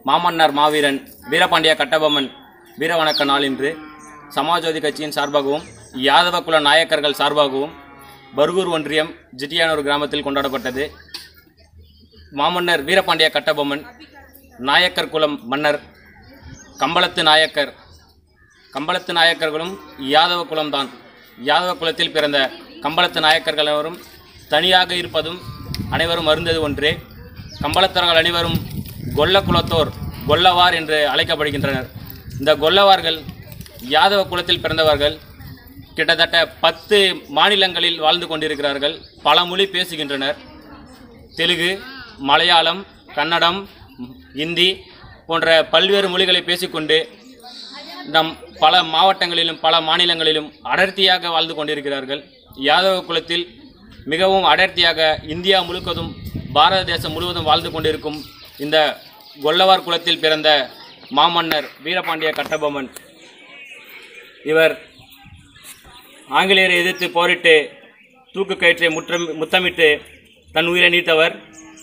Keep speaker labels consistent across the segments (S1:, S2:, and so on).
S1: மாமன்னர் மாவீரன் வீரபாண்டிய கட்டபொம்மன் வீரவணக்க நாள் இன்று சமாஜ்வாதி கட்சியின் சார்பாகவும் யாதவ குல நாயக்கர்கள் சார்பாகவும் பர்கூர் ஒன்றியம் ஜிட்டியானூர் கிராமத்தில் கொண்டாடப்பட்டது மாமன்னர் வீரபாண்டிய கட்டபொம்மன் நாயக்கர் குலம் மன்னர் கம்பளத்து நாயக்கர் கம்பளத்து நாயக்கர்களும் யாதவ குலம்தான் யாதவ குலத்தில் பிறந்த கம்பளத்து நாயக்கர்கள் அனைவரும் தனியாக இருப்பதும் அனைவரும் அருந்தது ஒன்றே கம்பளத்தர்கள் அனைவரும் கொல்ல குலத்தோர் கொல்லவார் என்று அழைக்கப்படுகின்றனர் இந்த கொல்லவார்கள் யாதவ குலத்தில் பிறந்தவர்கள் கிட்டத்தட்ட பத்து மாநிலங்களில் வாழ்ந்து கொண்டிருக்கிறார்கள் பல மொழி பேசுகின்றனர் தெலுங்கு மலையாளம் கன்னடம் இந்தி போன்ற பல்வேறு மொழிகளை பேசிக்கொண்டு நம் பல மாவட்டங்களிலும் பல மாநிலங்களிலும் அடர்த்தியாக வாழ்ந்து கொண்டிருக்கிறார்கள் யாதவ குலத்தில் மிகவும் அடர்த்தியாக இந்தியா முழுவதும் பாரத தேசம் முழுவதும் வாழ்ந்து கொண்டிருக்கும் இந்த கொல்லவார் குலத்தில் பிறந்த மாமன்னர் வீரபாண்டிய கட்டபொம்மன் இவர் ஆங்கிலேயரை எதிர்த்து போரிட்டு தூக்கு கயிற்றை முற்றம் முத்தமிட்டு தன் உயிரை நீத்தவர்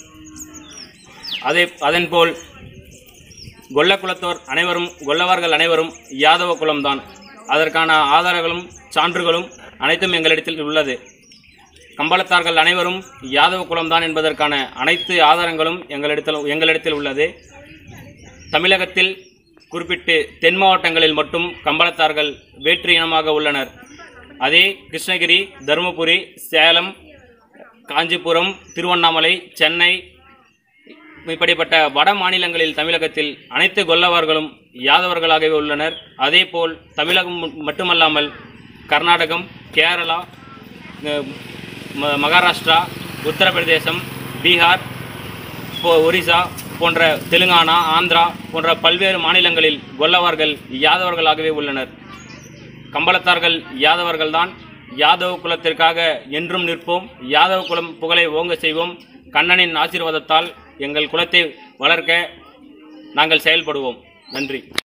S1: அதே அதன்போல் கொல்ல குலத்தோர் அனைவரும் கொல்லவார்கள் அனைவரும் யாதவ குலம்தான் அதற்கான ஆதாரங்களும் சான்றுகளும் அனைத்தும் எங்களிடத்தில் உள்ளது கம்பளத்தார்கள் அனைவரும் யாதவ குலம்தான் என்பதற்கான அனைத்து ஆதாரங்களும் எங்களிடத்தில் எங்களிடத்தில் உள்ளது தமிழகத்தில் குறிப்பிட்டு தென் மாவட்டங்களில் மட்டும் கம்பளத்தார்கள் வேற்று இனமாக உள்ளனர் அதே கிருஷ்ணகிரி தருமபுரி சேலம் காஞ்சிபுரம் திருவண்ணாமலை சென்னை இப்படிப்பட்ட வட மாநிலங்களில் தமிழகத்தில் அனைத்து கொல்லவார்களும் யாதவர்களாகவே உள்ளனர் அதேபோல் தமிழகம் ம- மட்டுமல்லாமல் கர்நாடகம் கேரளா அஹ், ம- மகாராஷ்டிரா உத்தரப்பிரதேசம் பீகார் போ ஒரிசா போன்ற தெலுங்கானா ஆந்திரா போன்ற பல்வேறு மாநிலங்களில் கொல்லவார்கள் யாதவர்களாகவே உள்ளனர் கம்பளத்தார்கள் யாதவர்கள்தான் யாதவ குலத்திற்காக என்றும் நிற்போம் யாதவ குலம் புகழை ஓங்க செய்வோம் கண்ணனின் ஆசீர்வாதத்தால் எங்கள் குலத்தை வளர்க்க நாங்கள் செயல்படுவோம் நன்றி